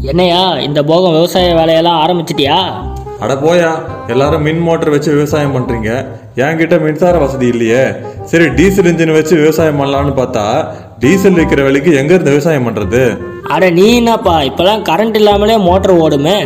என்னையா இந்த போகம் விவசாய வேலையெல்லாம் ஆரம்பிச்சிட்டியா அட போயா எல்லாரும் மின் மோட்டர் வச்சு விவசாயம் பண்றீங்க என்கிட்ட மின்சார வசதி இல்லையே சரி டீசல் இன்ஜின் வச்சு விவசாயம் பண்ணலாம்னு பார்த்தா டீசல் விற்கிற விலைக்கு எங்க இருந்து விவசாயம் பண்றது அட நீ என்னப்பா இப்பெல்லாம் கரண்ட் இல்லாமலே மோட்டர் ஓடுமே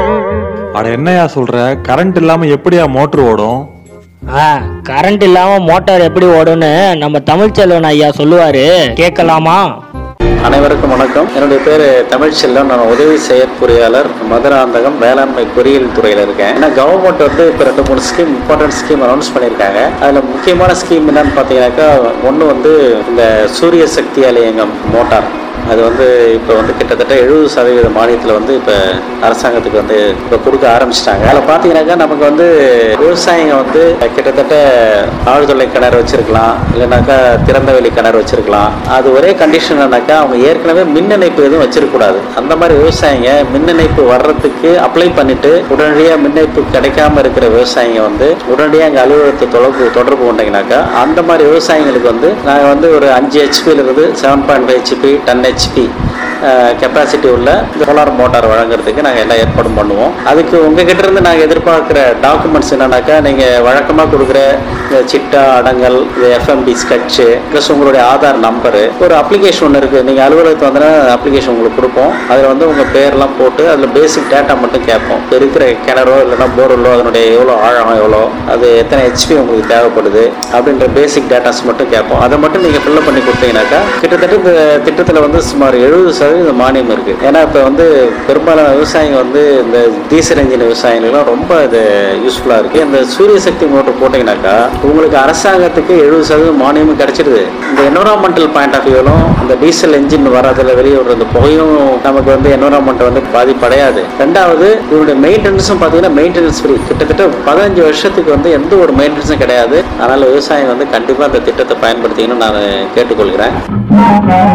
அட என்னையா சொல்ற கரண்ட் இல்லாம எப்படியா மோட்டர் ஓடும் ஆ கரண்ட் இல்லாம மோட்டார் எப்படி ஓடும்னு நம்ம தமிழ்ச்செல்வன் ஐயா சொல்லுவாரு கேட்கலாமா அனைவருக்கும் வணக்கம் என்னுடைய பேர் தமிழ்ச்செல்வன் நான் உதவி செயற்பொறியாளர் மதுராந்தகம் வேளாண்மை பொறியியல் துறையில் இருக்கேன் ஏன்னா கவர்மெண்ட் வந்து இப்போ ரெண்டு மூணு ஸ்கீம் இம்பார்ட்டன்ட் ஸ்கீம் அனௌன்ஸ் பண்ணியிருக்காங்க அதில் முக்கியமான ஸ்கீம் என்னன்னு பார்த்தீங்கன்னாக்கா ஒன்று வந்து இந்த சூரிய சக்தி ஆலயங்கம் மோட்டார் அது வந்து இப்போ வந்து கிட்டத்தட்ட எழுபது சதவீத மானியத்தில் வந்து இப்போ அரசாங்கத்துக்கு வந்து இப்போ கொடுக்க ஆரம்பிச்சிட்டாங்க அதில் பார்த்தீங்கன்னாக்கா நமக்கு வந்து விவசாயிங்க வந்து கிட்டத்தட்ட ஆழ்துளை கிணறு வச்சிருக்கலாம் இல்லைனாக்கா திறந்த வெளி கிணறு வச்சிருக்கலாம் அது ஒரே கண்டிஷன் என்னன்னாக்கா அவங்க ஏற்கனவே மின் இணைப்பு எதுவும் வச்சிருக்கக்கூடாது அந்த மாதிரி விவசாயிங்க மின் இணைப்பு வர்றதுக்கு அப்ளை பண்ணிட்டு உடனடியாக மின் இணைப்பு கிடைக்காம இருக்கிற விவசாயிங்க வந்து உடனடியாக எங்கள் அலுவலகத்தை தொடர்பு தொடர்பு கொண்டீங்கன்னாக்கா அந்த மாதிரி விவசாயிங்களுக்கு வந்து நாங்கள் வந்து ஒரு அஞ்சு ஹெச்பியிலிருந்து seven point five HP ten HP capacity உள்ள சோலார் மோட்டார் வழங்குறதுக்கு நாங்கள் எல்லா ஏற்பாடும் பண்ணுவோம் அதுக்கு உங்ககிட்ட இருந்து நாங்கள் எதிர்பார்க்குற டாக்குமெண்ட்ஸ் என்னன்னாக்கா நீங்கள் வழக்கமாக கொடுக்குற இந்த சிட்டா அடங்கல் இந்த எஃப்எம்பி ஸ்கட்சு ப்ளஸ் உங்களுடைய ஆதார் நம்பரு ஒரு அப்ளிகேஷன் ஒன்று இருக்குது நீங்கள் அலுவலகத்து வந்தோன்னா அப்ளிகேஷன் உங்களுக்கு கொடுப்போம் அதில் வந்து உங்கள் பேர்லாம் போட்டு அதில் பேசிக் டேட்டா மட்டும் கேட்போம் இப்போ இருக்கிற கிணறோ இல்லைன்னா போர்வெல்லோ அதனுடைய எவ்வளோ ஆழம் எவ்வளோ அது எத்தனை ஹெச்பி உங்களுக்கு தேவைப்படுது அப்படின்ற பேசிக் டேட்டாஸ் மட்டும் கேட்போம் அதை மட்டும் நீங்கள் ஃபில்அப் பண்ணி கொடுத்தீங்கன்னாக்கா கிட்டத்தட்ட இந்த திட்டத்தில் வந்து சுமார் எழுபது சதவீதம் மானியம் இருக்குது ஏன்னா இப்போ வந்து பெரும்பாலான விவசாயிங்க வந்து இந்த டீசல் இன்ஜின் விவசாயிகளும் ரொம்ப இது யூஸ்ஃபுல்லாக இருக்குது இந்த சூரிய சக்தி மோட்டர் போட்டிங்கனாக்கா உங்களுக்கு அரசாங்கத்துக்கு எழுபது சதவீதம் மானியமும் கிடைச்சிடுது இந்த என்வரான்மெண்டல் பாயிண்ட் ஆஃப் வியூலும் அந்த டீசல் இன்ஜின் வரதில் வெளியே விடுற அந்த புகையும் நமக்கு வந்து என்வரான்மெண்ட் வந்து பாதிப்படையாது ரெண்டாவது இதனுடைய மெயின்டெனன்ஸும் பார்த்தீங்கன்னா மெயின்டெனன்ஸ் ஃப்ரீ கிட்டத்தட்ட பதினஞ்சு வருஷத்துக்கு வந்து எந்த ஒரு மெயின்டெனன்ஸும் கிடையாது அதனால் விவசாயம் வந்து கண்டிப்பாக அந்த திட்டத்தை பயன்படுத்திக்கணும்னு நான் கேட்டுக்கொள்கிறேன்